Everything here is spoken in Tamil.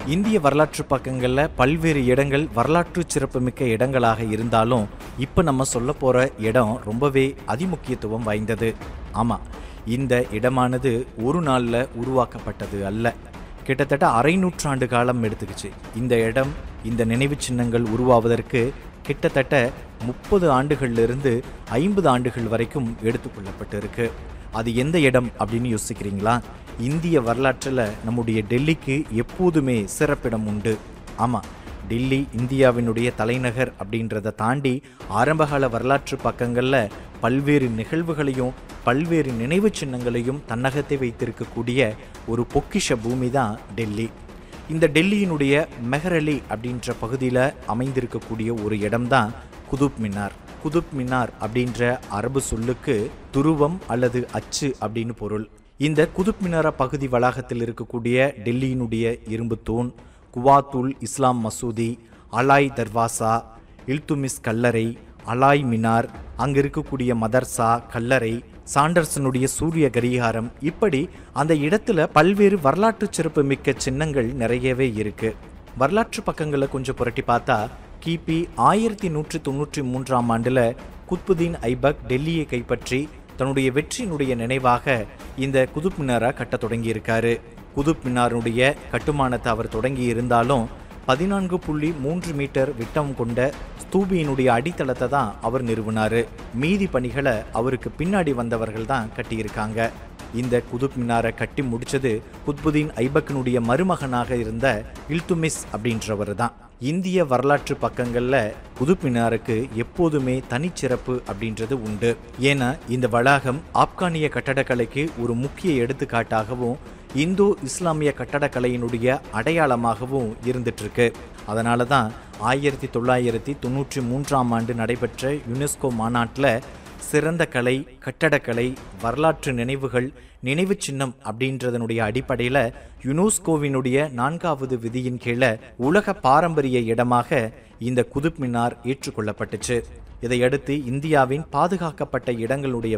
இந்திய வரலாற்று பக்கங்களில் பல்வேறு இடங்கள் வரலாற்று சிறப்புமிக்க இடங்களாக இருந்தாலும் இப்போ நம்ம சொல்ல போகிற இடம் ரொம்பவே அதிமுக்கியத்துவம் வாய்ந்தது ஆமாம் இந்த இடமானது ஒரு நாளில் உருவாக்கப்பட்டது அல்ல கிட்டத்தட்ட அரை நூற்றாண்டு காலம் எடுத்துக்கிச்சு இந்த இடம் இந்த நினைவுச் சின்னங்கள் உருவாவதற்கு கிட்டத்தட்ட முப்பது ஆண்டுகள்லிருந்து ஐம்பது ஆண்டுகள் வரைக்கும் எடுத்துக்கொள்ளப்பட்டிருக்கு அது எந்த இடம் அப்படின்னு யோசிக்கிறீங்களா இந்திய வரலாற்றில் நம்முடைய டெல்லிக்கு எப்போதுமே சிறப்பிடம் உண்டு ஆமாம் டெல்லி இந்தியாவினுடைய தலைநகர் அப்படின்றத தாண்டி ஆரம்பகால வரலாற்று பக்கங்களில் பல்வேறு நிகழ்வுகளையும் பல்வேறு நினைவுச் சின்னங்களையும் தன்னகத்தை வைத்திருக்கக்கூடிய ஒரு பொக்கிஷ பூமி தான் டெல்லி இந்த டெல்லியினுடைய மெஹரலி அப்படின்ற பகுதியில் அமைந்திருக்கக்கூடிய ஒரு இடம்தான் குதுப் மினார் குதுப் மினார் அப்படின்ற அரபு சொல்லுக்கு துருவம் அல்லது அச்சு அப்படின்னு பொருள் இந்த குதுப் மினாரா பகுதி வளாகத்தில் இருக்கக்கூடிய டெல்லியினுடைய இரும்பு தூண் குவாத்துல் இஸ்லாம் மசூதி அலாய் தர்வாசா இல்துமிஸ் கல்லறை அலாய் மினார் அங்க இருக்கக்கூடிய மதர்சா கல்லறை சாண்டர்சனுடைய சூரிய கரிகாரம் இப்படி அந்த இடத்துல பல்வேறு வரலாற்று சிறப்பு மிக்க சின்னங்கள் நிறையவே இருக்கு வரலாற்று பக்கங்களை கொஞ்சம் புரட்டி பார்த்தா கிபி ஆயிரத்தி நூற்றி தொண்ணூற்றி மூன்றாம் ஆண்டுல குத்புதீன் ஐபக் டெல்லியை கைப்பற்றி தன்னுடைய வெற்றியினுடைய நினைவாக இந்த குதுப் மினாரா கட்டத் தொடங்கியிருக்காரு குதுப் மினாருடைய கட்டுமானத்தை அவர் தொடங்கி இருந்தாலும் பதினான்கு புள்ளி மூன்று மீட்டர் விட்டம் கொண்ட ஸ்தூபியினுடைய அடித்தளத்தை தான் அவர் நிறுவினாரு மீதி பணிகளை அவருக்கு பின்னாடி வந்தவர்கள் தான் கட்டியிருக்காங்க இந்த குதுப் மினாரை கட்டி முடிச்சது குத்புதீன் ஐபக்கினுடைய மருமகனாக இருந்த இல்துமிஸ் அப்படின்றவர் தான் இந்திய வரலாற்று பக்கங்கள்ல குதுப் மினாருக்கு எப்போதுமே தனிச்சிறப்பு அப்படின்றது உண்டு ஏன்னா இந்த வளாகம் ஆப்கானிய கட்டடக்கலைக்கு ஒரு முக்கிய எடுத்துக்காட்டாகவும் இந்தோ இஸ்லாமிய கட்டடக்கலையினுடைய அடையாளமாகவும் இருந்துட்டு இருக்கு அதனால தான் ஆயிரத்தி தொள்ளாயிரத்தி தொண்ணூற்றி மூன்றாம் ஆண்டு நடைபெற்ற யுனெஸ்கோ மாநாட்டில் சிறந்த கலை கட்டடக்கலை வரலாற்று நினைவுகள் நினைவு சின்னம் அப்படின்றதனுடைய அடிப்படையில் யுனெஸ்கோவினுடைய நான்காவது விதியின் கீழே உலக பாரம்பரிய இடமாக இந்த குதுப் மினார் ஏற்றுக்கொள்ளப்பட்டுச்சு இதையடுத்து இந்தியாவின் பாதுகாக்கப்பட்ட இடங்களுடைய